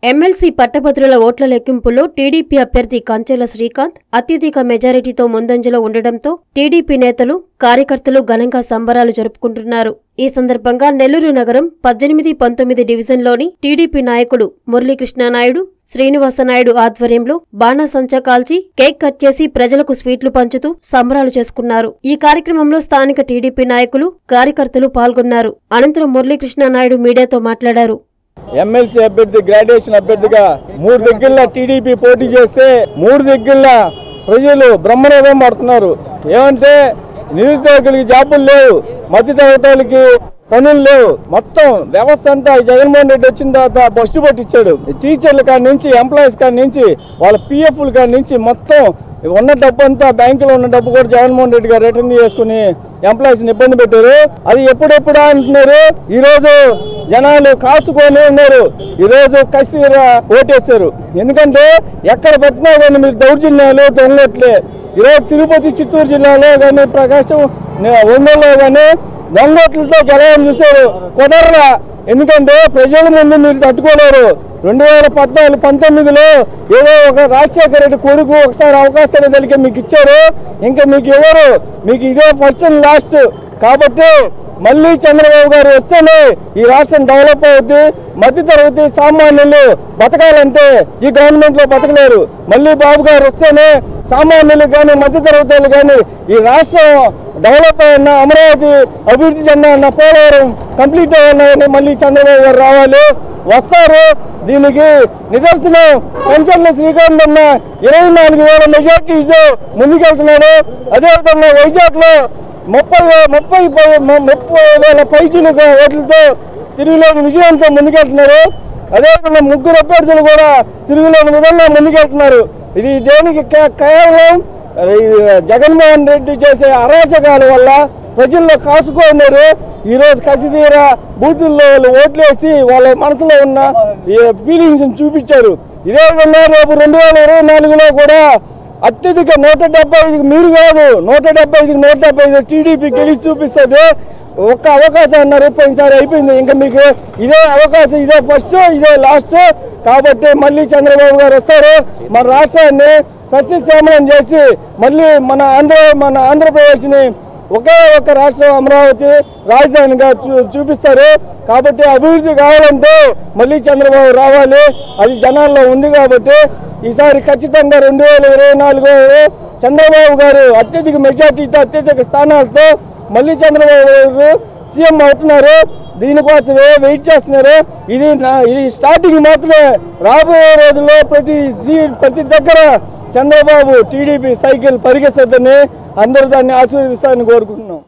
MLC పట్టభద్రుల ఓట్ల లెక్కింపులో టీడీపీ అభ్యర్థి కంచెల శ్రీకాంత్ అత్యధిక మెజారిటీతో ముందంజలో ఉండడంతో టీడీపీ నేతలు కార్యకర్తలు ఘనంగా సంబరాలు జరుపుకుంటున్నారు ఈ సందర్భంగా నెల్లూరు నగరం పద్దెనిమిది పంతొమ్మిది డివిజన్లోని టీడీపీ నాయకుడు మురళీకృష్ణానాయుడు శ్రీనివాసనాయుడు ఆధ్వర్యంలో బాణాసంచా కాల్చి కేక్ కట్ చేసి ప్రజలకు స్వీట్లు పంచుతూ సంబరాలు చేసుకున్నారు ఈ కార్యక్రమంలో స్థానిక టీడీపీ నాయకులు కార్యకర్తలు పాల్గొన్నారు అనంతరం మురళీకృష్ణానాయుడు మీడియాతో మాట్లాడారు ఎమ్మెల్సీ అభ్యర్థి గ్రాడ్యుయేషన్ అభ్యర్థిగా మూడు దగ్గరలో టీడీపీ పోటీ చేస్తే మూడు దగ్గరలో ప్రజలు బ్రహ్మరథం పడుతున్నారు ఏమంటే నిరుద్యోగులకి జాబులు లేవు మధ్య తరగతులకి పనులు లేవు మొత్తం వ్యవస్థ అంతా ఈ జగన్మోహన్ రెడ్డి వచ్చిన తర్వాత బస్సు పట్టించాడు టీచర్ల కాడి నుంచి ఎంప్లాయీస్ కాడి నుంచి వాళ్ళ పిఎఫ్ల కాడి నుంచి మొత్తం ఉన్న డబ్బు అంతా బ్యాంకులో ఉన్న డబ్బు కూడా జగన్మోహన్ రెడ్డి గారు రిటర్న్ చేసుకుని ఎంప్లాయీస్ని ఇబ్బంది పెట్టారు అది ఎప్పుడెప్పుడు అంటున్నారు ఈ రోజు జనాలు కాసుకొని ఉన్నారు ఈ రోజు కసిగా ఓటేశారు ఎందుకంటే ఎక్కడ పెట్టినా కానీ మీరు దౌర్జన్యాలు దొంగట్లే ఈరోజు తిరుపతి చిత్తూరు జిల్లాలో కానీ ప్రకాశం ఒంగోలులో కానీ దొంగోట్లతో గెలవని చూశారు కుదరలా ఎందుకంటే ప్రజల ముందు మీరు తట్టుకోలేరు రెండు వేల పద్నాలుగు పంతొమ్మిదిలో ఏదో ఒక రాజశేఖర రెడ్డి కొడుకు ఒకసారి అవకాశాలు తెలికే మీకు ఇచ్చారు ఇంకా మీకు ఎవరు మీకు ఇదే ఫస్ట్ అండ్ లాస్ట్ కాబట్టి మళ్ళీ చంద్రబాబు గారు వస్తేనే ఈ రాష్ట్రం డెవలప్ అవుద్ది మధ్య తరగతి సామాన్యులు బతకాలంటే ఈ గవర్నమెంట్ లో బతకలేరు మళ్ళీ బాబు గారు వస్తేనే సామాన్యులు కానీ మధ్య తరగతి వాళ్ళు కానీ ఈ రాష్ట్రం డెవలప్ అయిన అమరావతి అభివృద్ధి చెందాలన్న పోలవరం కంప్లీట్ అవ్వాలని మళ్ళీ చంద్రబాబు గారు రావాలి వస్తారు దీనికి నిదర్శనం కంచెల శ్రీకాంత్ అన్న ఇరవై నాలుగు వేల మెజార్టీతో ముందుకెళ్తున్నాడు అదేవిధంగా వైజాగ్ లో ముప్పై వే- ముప్పై పై- ము- ముప్పై వేల పైచీలకు ఓట్లతో తిరుగులేని విజయంతో ముందుకెళ్తున్నారు అదేవిధంగా ముగ్గురు అభ్యర్థులు కూడా తిరుగులేని విధంగా ముందుకెళ్తున్నారు ఇది దేనికి కే- కేవలం ఈ జగన్మోహన్ రెడ్డి చేసే అరాచకాల వల్ల ప్రజల్లో కాసుకోన్నారు ఈ రోజు కసిదీర బూతుల్లో వాళ్ళు ఓట్లేసి వాళ్ళ మనసులో ఉన్న ఈ ఫీలింగ్స్ చూపించారు ఇదే విధంగా రేపు రెండు వేల ఇరవై నాలుగులో కూడా అత్యధిక నూట డెబ్బై ఐదుకి మీరు కాదు నూట డెబ్బై ఐదుకి నూట డెబ్బై ఐదు టీడీపీ గెలిచి చూపిస్తుంది ఒక్క అవకాశం అన్నారు పోయినసారి అయిపోయింది ఇంకా మీకు ఇదే అవకాశం ఇదే ఫస్ట్ ఇదే లాస్ట్ కాబట్టి మళ్ళీ చంద్రబాబు గారు వస్తారు మన రాష్ట్రాన్ని సస్యశ్యామలం చేసి మళ్ళీ మన ఆంధ్ర మన ఆంధ్రప్రదేశ్ని ఒకే ఒక రాష్ట్రం అమరావతి రాజధానిగా చూ చూపిస్తారు కాబట్టి అభివృద్ధి కావాలంటే మళ్ళీ చంద్రబాబు రావాలి అది జనాల్లో ఉంది కాబట్టి ఈసారి ఖచ్చితంగా రెండు వేల ఇరవై నాలుగు చంద్రబాబు గారు అత్యధిక మెజార్టీతో అత్యధిక స్థానాలతో మళ్ళీ చంద్రబాబు గారు సీఎం అవుతున్నారు దీనికోసమే వెయిట్ చేస్తున్నారు ఇది నా- ఇది స్టార్టింగ్ మాత్రమే రాబోయే రోజుల్లో ప్రతి సీ- ప్రతి దగ్గర చంద్రబాబు టీడీపీ సైకిల్ పరిగెత్తదని అందరూ దాన్ని ఆశీర్వదిస్తారని కోరుకుంటున్నాం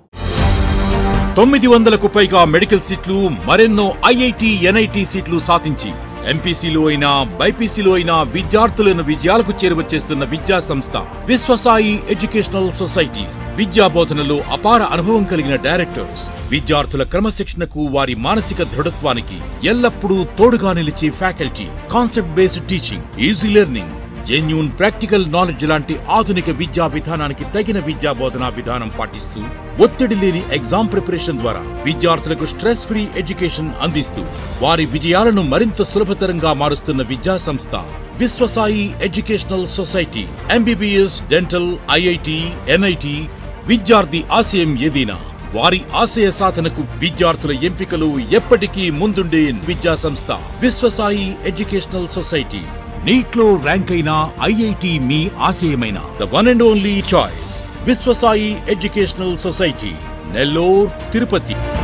తొమ్మిది వందలకు పైగా మెడికల్ సీట్లు మరెన్నో ఐఐటి ఎన్ఐటి సీట్లు సాధించి ఎంపీసీలో అయినా బైపీసీలో అయినా విద్యార్థులను విజయాలకు చేరువచేస్తున్న విద్యా సంస్థ విశ్వసాయి ఎడ్యుకేషనల్ సొసైటీ విద్యా బోధనలో అపార అనుభవం కలిగిన డైరెక్టర్స్ విద్యార్థుల క్రమశిక్షణకు వారి మానసిక దృఢత్వానికి ఎల్లప్పుడూ తోడుగా నిలిచే faculty concept based teaching easy learning genuine practical knowledge లాంటి ఆధునిక విద్యా విధానానికి తగిన విద్యా బోధనా విధానం పాటిస్తూ ఒత్తిడి లేని ఎగ్జామ్ ప్రిపరేషన్ ద్వారా విద్యార్థులకు స్ట్రెస్ ఫ్రీ ఎడ్యుకేషన్ అందిస్తూ వారి విజయాలను మరింత సులభతరంగా మారుస్తున్న విద్యా సంస్థ Vishwasai educational society MBBS dental IIT NIT విద్యార్థి ఆశయం ఏదైనా వారి ఆశయ సాధనకు విద్యార్థుల ఎంపికలు ఎప్పటికీ ముందుండే విద్యా సంస్థ విశ్వసాయి ఎడ్యుకేషనల్ సొసైటీ నీట్ లో ర్యాంక్ అయిన ఐఐటి మీ ఆశయమైన the one and only choice Vishwasai educational society Nellore Tirupati